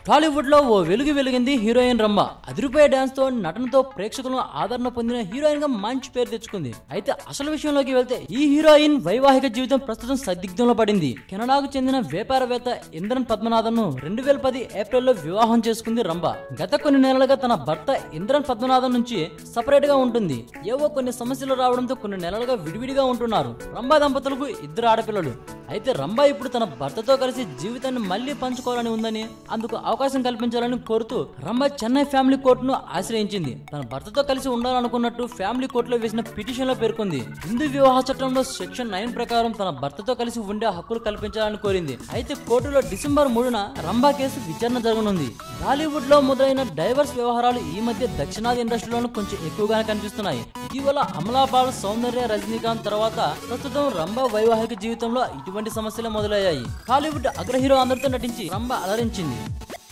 టాలీవుడ్ లో ఓ వెలుగు వెలిగింది హీరోయిన్ రంభ అదిరిపోయే డాన్స్ తో నటనతో ప్రేక్షకులను ఆదరణ పొందిన హీరోయిన్ గా మంచి పేరు తెచ్చుకుంది అయితే అసలు విషయంలోకి వెళ్తే ఈ హీరోయిన్ వైవాహిక జీవితం ప్రస్తుతం సందిగ్ధంలో పడింది కెనడాకు చెందిన వ్యాపారవేత్త ఇంద్రన్ పద్మనాథన్ ను రెండు వేల పది ఏప్రిల్లో వివాహం చేసుకుంది రంభ గత కొన్ని నెలలుగా తన భర్త ఇంద్రన్ పద్మనాథన్ నుంచి సపరేట్ గా ఉంటుంది ఏవో కొన్ని సమస్యలు రావడంతో కొన్ని నెలలుగా విడివిడిగా ఉంటున్నారు రంభ దంపతులకు ఇద్దరు ఆడపిల్లలు అయితే రంభ ఇప్పుడు తన భర్తతో కలిసి జీవితాన్ని మళ్ళీ పంచుకోవాలని ఉందని అందుకు అవకాశం కల్పించాలని కోరుతూ రంభ చెన్నై ఫ్యామిలీ కోర్టును ఆశ్రయించింది తన భర్తతో కలిసి ఉండాలనుకున్నట్టు ఫ్యామిలీ కోర్టులో వేసిన పిటిషన్ లో పేర్కొంది హిందూ వివాహ చట్టంలో సెక్షన్ నైన్ ప్రకారం తన భర్తతో కలిసి ఉండే హక్కులు కల్పించాలని కోరింది అయితే కోర్టులో డిసెంబర్ మూడున రంభా కేసు విచారణ జరగనుంది బాలీవుడ్ లో మొదలైన డైవర్స్ వ్యవహారాలు ఈ మధ్య దక్షిణాది ఇండస్ట్రీలోనూ కొంచెం ఎక్కువగానే కనిపిస్తున్నాయి ఇటీవల అమలాపాల్ సౌందర్య రజనీకాంత్ తర్వాత ప్రస్తుతం రంభ వైవాహిక జీవితంలో ఇటువంటి సమస్యలు మొదలయ్యాయి హాలీవుడ్ అగ్ర హీరో అందరితో నటించి రంభ అలరించింది